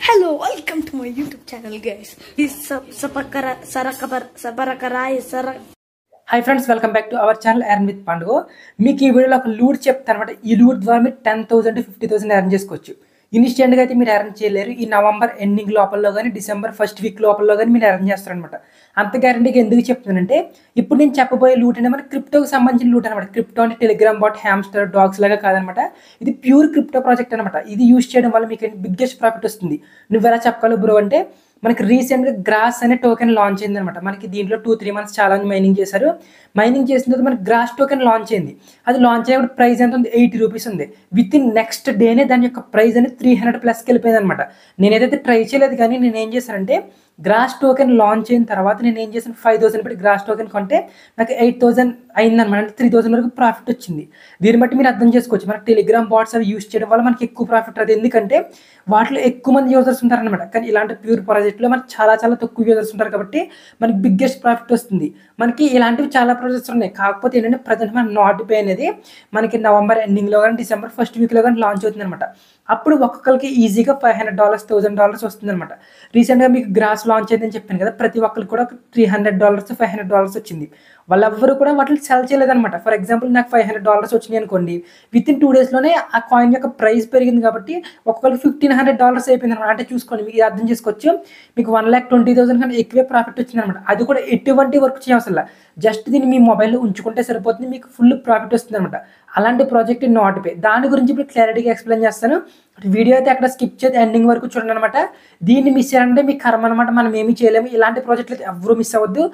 Hello, welcome to my YouTube channel, guys. This sub sapakara sarakabara sabarakarai sarak. Hi friends welcome back to our channel earn with పండుగ మీకు ఈ వీడియోలో ఒక loot చెప్తాను అనమాట ఈ లూట్ ద్వారా మీరు ten thousand fifty thousand earn చేసుకోవచ్చు ఇన్స్టెంట్గా అయితే మీరు ఎర్న్ చేయలేరు ఈ నవంబర్ ఎండింగ్ లోపల కానీ డిసెంబర్ ఫస్ట్ వీక్ లోపల కానీ మీరు ఎర్న్ చేస్తారనమాట అంత గ్యారంటీగా ఎందుకు చెప్తున్నానంటే ఇప్పుడు నేను చెప్పబోయే లూట్ అంటే మన క్రిప్టోకి సంబంధించిన లూట్ అనమాట క్రిప్టో అంటే టెలిగ్రామ్ బాట్ హ్యామ్స్టర్ డాగ్స్ లాగా కాదనమాట ఇది ప్యూర్ క్రిప్టో ప్రాజెక్ట్ అనమాట ఇది యూస్ చేయడం వల్ల మీకు బిగ్గెస్ట్ ప్రాఫిట్ వస్తుంది నువ్వు ఎలా చెప్పగలవు బ్రో అంటే మనకి రీసెంట్గా గ్రాస్ అనే టోకెన్ లాంచ్ అయింది అనమాట మనకి దీంట్లో టూ త్రీ మంత్స్ చాలా మంది మైనింగ్ చేశారు మైనింగ్ చేసిన తర్వాత మనకి గ్రాస్ టోకెన్ లాంచ్ అయింది అది లాంచ్ అయ్యేప్పుడు ప్రైస్ ఎంత ఉంది ఎయిటీ రూపీస్ ఉంది విత్ ఇన్ నెక్స్ట్ డేనే దాని యొక్క ప్రైస్ అనేది త్రీ హండ్రెడ్ ప్లస్కి వెళ్ళిపోయింది అనమాట నేను ఏదైతే ట్రై చేయలేదు కానీ నేను ఏం చేశానంటే గ్రాస్ టోకెన్ లాంచ్ అయిన తర్వాత నేను ఏం చేశాను ఫైవ్ థౌసండ్ పెట్టి గ్రాస్ టోకెన్ కొంటే నాకు ఎయిట్ థౌసండ్ అయిందనమాట అంటే త్రీ థౌసండ్ వరకు ప్రాఫిట్ వచ్చింది దీన్ని బట్టి మీరు అర్థం చేసుకోవచ్చు మనకి టెలిగ్రామ్ బాట్స్ అవి యూస్ చేయడం వల్ల మనకి ఎక్కువ ప్రాఫిట్ రాదు ఎందుకంటే వాటిలో ఎక్కువ మంది యూజర్స్ ఉంటారనమాట కానీ ఇలాంటి ప్యూర్ ప్రాజెక్ట్లో మనకి చాలా చాలా తక్కువ యూజర్స్ ఉంటారు కాబట్టి మనకి బిగ్గెస్ట్ ప్రాఫిట్ వస్తుంది మనకి ఇలాంటివి చాలా ప్రాజెక్ట్స్ ఉన్నాయి కాకపోతే ఏంటంటే ప్రజెంట్ మన నాట్ పే అనేది మనకి నవంబర్ ఎండింగ్లో కానీ డిసెంబర్ ఫస్ట్ వీక్లో కానీ లాంచ్ అవుతుంది అనమాట అప్పుడు ఒక్కొక్కరికి ఈజీగా five hundred dollars thousand dollars వస్తుంది అనమాట రీసెంట్గా మీకు గ్రాస్ లాంచ్ అయిందని చెప్పాను కదా ప్రతి ఒక్కరికి కూడా three hundred dollars five hundred dollars వచ్చింది వాళ్ళెవ్వరు కూడా వాటిని సెల్ చేయలేదన్నమాట ఫర్ ఎగ్జాంపుల్ నాకు ఫైవ్ హండ్రెడ్ డాలర్స్ వచ్చినాయి అనుకోండి విత్ ఇన్ టూ డేస్లోనే ఆ కాయిన్ యొక్క ప్రైస్ పెరిగింది కాబట్టి ఒక్కొక్కరికి ఫిఫ్టీన్ హండ్రెడ్ డాలర్స్ అయిపోయింది అనమాట అంటే చూసుకోండి మీకు ఇది అర్థం చేసుకోవచ్చు మీకు వన్ ల్యాక్ ట్వంటీ థౌసండ్ కన్నా ఎక్కువే ప్రాఫిట్ వచ్చింది అనమాట అది కూడా ఎటువంటి వర్క్ చేయవసరం జస్ట్ దీన్ని మీ మొబైల్లో ఉంచుకుంటే సరిపోతుంది మీకు ఫుల్ ప్రాఫిట్ వస్తుంది అనమాట అలాంటి ప్రాజెక్ట్ నాట్ పే దాని గురించి ఇప్పుడు క్లారిటీగా ఎక్స్ప్లెయిన్ చేస్తాను వీడియో అయితే అక్కడ స్కిప్ చేసి ఎండింగ్ వరకు చూడండి అనమాట దీన్ని మిస్ చేయాలంటే మీ కర్మ అనమాట మనం ఏమీ చేయలేము ఇలాంటి ప్రాజెక్టులు అయితే ఎవరు మిస్ అవ్వద్దు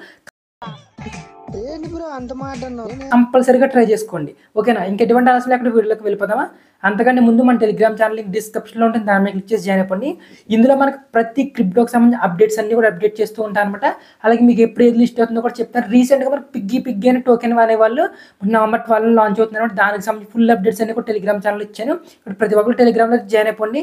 ఏంటి బ్రో అంత మాట అన్నావు కంపల్సరీగా ట్రై చేసుకోండి ఓకేనా ఇంకెటువంటి ఆలస్యం అక్కడ వీడియోలోకి వెళ్ళిపోదామా అంతకంటే ముందు మన టెలిగ్రామ్ ఛానల్ లింక్ డిస్క్రిప్షన్లో ఉంటుంది దాని మీద క్లిక్ చేసి జాయిన్ అయిపోండి ఇందులో మనకి ప్రతి క్రిప్టోకి సంబంధించిన అప్డేట్స్ అన్ని కూడా అప్డేట్ చేస్తూ ఉంటాను అనమాట అలాగే మీకు ఎప్పుడు ఏది లిస్ట్ అవుతుందో కూడా చెప్తాను రీసెంట్గా మనకి పిగ్గి పిగ్గి అనే టోకెన్ అనే వాళ్ళు నవంబర్ ట్వెల్వ్ లాంచ్ అవుతుంది అనమాట దానికి సంబంధించి ఫుల్ అప్డేట్స్ అన్ని కూడా టెలిగ్రామ్ ఛానల్ ఇచ్చాను ఇప్పుడు ప్రతి ఒక్కరు టెలిగ్రామ్లో జాయిన్ అయిపోండి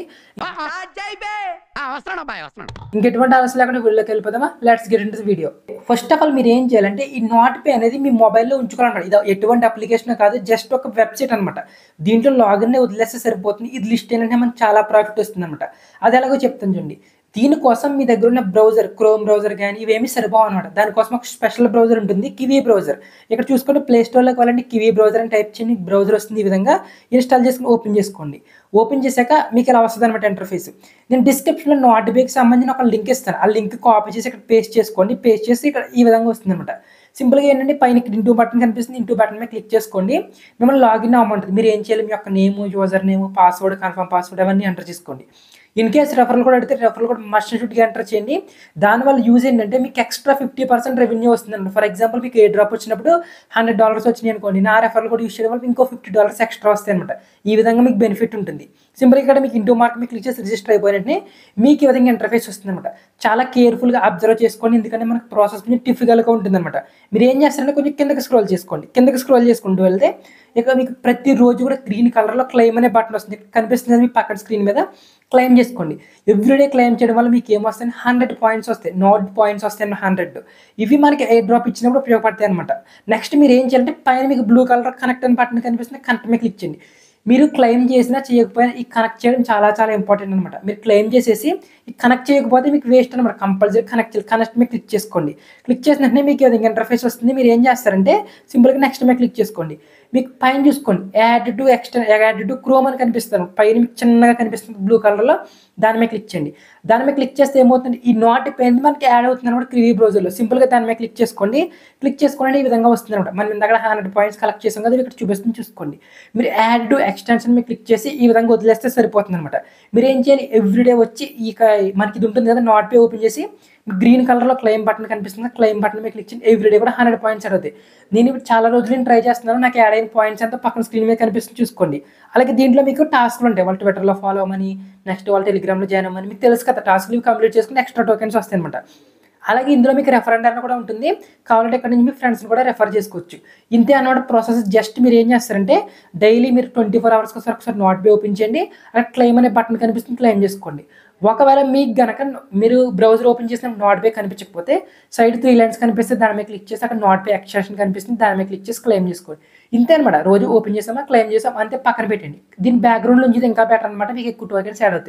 వస్తున్నాడు అబ్బాయి వస్తున్నాడు ఇంకెటువంటి ఆలస్యం లేకుండా వీడియోకి వెళ్ళిపోదామా let's get in video first of all మీరు ఏం చేయాలంటే ఈ నాట్ పే అనేది మీ మొబైల్లో ఉంచుకోవాలన్నమాట ఇది ఎటువంటి అప్లికేషన్ కాదు జస్ట్ ఒక వెబ్సైట్ అనమాట దీంట్లో లాగిన్ వదిలేస్తే సరిపోతుంది ఇది లిస్ట్ ఏంటంటే మనకు చాలా ప్రాఫిట్ వస్తుంది అనమాట అది ఎలాగో చెప్తాను చూడండి దీనికోసం మీ దగ్గర ఉన్న బ్రౌజర్ క్రోమ్ బ్రౌజర్ కానీ ఇవేమి సరిపోవు అనమాట దానికోసం ఒక స్పెషల్ బ్రౌజర్ ఉంటుంది కివీ బ్రౌజర్ ఇక్కడ చూసుకుంటే ప్లే స్టోర్లోకి వెళ్ళండి కివీ బ్రౌజర్ అని టైప్ చేయండి బ్రౌజర్ వస్తుంది ఈ విధంగా ఇన్స్టాల్ చేసుకుని ఓపెన్ చేసుకోండి ఓపెన్ చేశాక మీకు ఇలా వస్తుంది అనమాట ఇంటర్ఫేస్ నేను డిస్క్రిప్షన్లో నాట్ బేకి సంబంధించిన ఒక లింక్ ఇస్తాను ఆ లింక్ కాపీ చేసి ఇక్కడ పేస్ట్ చేసుకోండి పేస్ట్ చేసి ఇక్కడ ఈ విధంగా వస్తుంది అనమాట సింపుల్గా ఏంటంటే పైన ఇక్కడ ఇంటూ బటన్ కనిపిస్తుంది ఇంటూ బటన్ మీద క్లిక్ చేసుకోండి మిమ్మల్ని లాగిన్ అవ్వమంటుంది మీరు ఏం చేయాలి మీ యొక్క name user name password confirm password అవన్నీ ఎంటర్ చేసుకోండి ఇన్ కేస్ రెఫరల్ కూడా అడిగితే రెఫరల్ కూడా మస్ట్ షుడ్గా ఎంటర్ చేయండి దానివల్ల యూజ్ ఏంటంటే మీకు ఎక్స్ట్రా ఫిఫ్టీ పర్సెంట్ రెవెన్యూ వస్తుందండి ఫర్ ఎగ్జాంపుల్ మీకు ఏ డ్రాప్ వచ్చినప్పుడు హండ్రెడ్ డాలర్స్ వచ్చినాయి అనుకోండి నా రెఫరల్ కూడా యూజ్ చేయడం వల్ల ఇంకో ఫిఫ్టీ డాలర్స్ ఎక్స్ట్రా వస్తాయి అనమాట ఈ విధంగా మీకు బెనిఫిట్ ఉంటుంది సింపుల్ ఇక్కడ మీకు ఇంటూ మార్క్ మీకు క్లిక్ చేసి రిజిస్టర్ అయిపోయినట్టే మీకు ఈ విధంగా ఇంటర్ఫేస్ వస్తుంది అనమాట చాలా కేర్ఫుల్గా అబ్జర్వ్ చేసుకోండి ఎందుకంటే మనకు ప్రాసెస్ కొంచెం టిఫికల్గా ఉంటుంది అనమాట మీరు ఏం చేస్తారంటే కొంచెం కిందకి స్క్రోల్ చేసుకోండి కిందకి స్క్రోల్ చేసుకుంటూ వెళ్తే ఇక మీకు ప్రతిరోజు కూడా గ్రీన్ కలర్లో క్లెయిమ్ అనే బటన్ వస్తుంది ఇక్కడ కనిపిస్తుంది కదా మీ పక్కన స్క్రీన్ మీద క్లెయిమ్ చేసుకోండి ఎవ్రీడే క్లెయిమ్ చేయడం వల్ల మీకు ఏమొస్తాయి హండ్రెడ్ పాయింట్స్ వస్తాయి నోట్ పాయింట్స్ వస్తాయి హండ్రెడ్ ఇవి మనకి ఎయిర్ డ్రాప్ ఇచ్చినప్పుడు ఉపయోగపడతాయి అనమాట నెక్స్ట్ మీరు ఏం చేయాలంటే పైన మీకు బ్లూ కలర్ కనెక్ట్ అని బటన్ కనిపిస్తుంది కనెక్ట్ మీద క్లిక్ చేయండి మీరు క్లెయిమ్ చేసినా చేయకపోయినా ఈ కనెక్ట్ చేయడం చాలా చాలా ఇంపార్టెంట్ అనమాట మీరు క్లెయిమ్ చేసేసి ఈ కనెక్ట్ చేయకపోతే మీకు వేస్ట్ అనమాట కంపల్సరీ కనెక్ట్ చేయాలి కనెక్ట్ మీద క్లిక్ చేసుకోండి క్లిక్ చేసిన వెంటనే మీకు అది ఇంటర్ఫేస్ వస్తుంది మీరు ఏం చేస్తారంటే సింపుల్గా నెక్స్ట్ మీద క్లిక్ చేసుకోండి మీకు పైన చూసుకోండి add to extension add to Chrome అని కనిపిస్తుంది పైన మీకు చిన్నగా కనిపిస్తుంది బ్లూ కలర్లో దాని మీద క్లిక్ చేయండి దాని మీద క్లిక్ చేస్తే ఏమవుతుంది ఈ నాట్ పెయిన్ మనకి యాడ్ అవుతుంది అనమాట క్రివీ బ్రౌజర్లో సింపుల్గా దాని మీద క్లిక్ చేసుకోండి క్లిక్ చేసుకోండి ఈ విధంగా వస్తుంది అనమాట మనం ఇందాక హండ్రెడ్ పాయింట్స్ కలెక్ట్ చేసాం కదా ఇక్కడ చూపిస్తుంది చూసుకోండి మీరు యాడ్ టు ఎక్స్టెన్షన్ మీద క్లిక్ చేసి ఈ విధంగా వదిలేస్తే సరిపోతుంది అనమాట మీరు ఏం చేయాలి ఎవ్రీడే వచ్చి ఈ మనకి ఇది ఉంటుంది కదా నాట్ పే ఓపెన్ చేసి గ్రీన్ కలర్లో క్లెయిమ్ బటన్ కనిపిస్తుంది క్లెయిమ్ బటన్ మీద క్లిక్ చేయండి ఎవ్రీడే కూడా హండ్రెడ్ పాయింట్స్ అడుగుతాయి నేను ఇప్పుడు చాలా రోజులు నేను ట్రై చేస్తున్నాను నాకు యాడ్ అయిన పాయింట్స్ అంతా పక్కన స్క్రీన్ మీద కనిపిస్తుంది చూసుకోండి అలాగే దీంట్లో మీకు టాస్క్లు ఉంటాయి వాళ్ళు ట్విట్టర్లో ఫాలో అవ్వమని నెక్స్ట్ వాళ్ళు టెలిగ్రామ్లో జాయిన్ అవ్వమని మీకు తెలుసు కదా టాస్క్లు ఇవి కంప్లీట్ చేసుకుని ఎక్స్ట్రా టోకెన్స్ వస్తాయి అనమాట అలాగే ఇందులో మీకు రెఫరెండ్ అని కూడా ఉంటుంది కావాలంటే ఇక్కడ నుంచి మీ ఫ్రెండ్స్ని కూడా రెఫర్ చేసుకోవచ్చు ఇంతే అన్నమాట ప్రాసెస్ జస్ట్ మీరు ఏం చేస్తారంటే డైలీ మీరు ట్వంటీ ఫోర్ అవర్స్కి ఒకసారి ఒకసారి నాట్ పే ఓపెన్ చేయండి అక్కడ క్లెయిమ్ అనే బటన్ కనిపిస్తుంది క్లెయిమ్ చేసుకోండి ఒకవేళ మీకు గనక మీరు బ్రౌజర్ ఓపెన్ చేసిన నాట్ పే కనిపించకపోతే సైడ్ త్రీ లైన్స్ కనిపిస్తే దాని మీద క్లిక్ చేసి అక్కడ నాట్ పే ఎక్స్టెన్షన్ కనిపిస్తుంది దాని మీద క్లిక్ చేసి క్లెయిమ్ చేసుకోండి ఇంతే అనమాట రోజు ఓపెన్ చేసామా క్లెయిమ్ చేసాం అంతే పక్కన పెట్టండి దీని బ్యాక్గ్రౌండ్ నుంచి ఇంకా బెటర్ అనమాట మీకు ఎక్కువ టోకెన్స్ యాడ్ అవుతాయి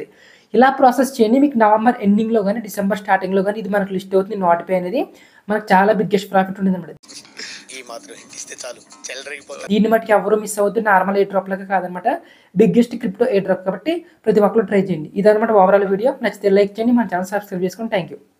ఇలా ప్రాసెస్ చేయండి మీకు నవంబర్ ఎండింగ్లో కానీ డిసెంబర్ స్టార్టింగ్లో కానీ ఇది మనకు లిస్ట్ అవుతుంది నోటిఫై అనేది మనకు చాలా బిగ్గెస్ట్ ప్రాఫిట్ ఉంటుంది అనమాట ఈ మాత్రం హింట్ ఇస్తే చాలు చెల్లరగిపోతారు దీన్ని మట్టుకు ఎవరు మిస్ అవ్వద్దు నార్మల్ ఏ డ్రాప్ లాగా కాదనమాట బిగ్గెస్ట్ క్రిప్టో ఏ డ్రాప్ కాబట్టి ప్రతి ఒక్కరు ట్రై చేయండి ఇదనమాట ఓవరాల్ వీడియో నచ్చితే లైక్ చేయండి మన ఛానల్ సబ్స్క్రైబ్ చేసుకోండి థ్యాంక్ యూ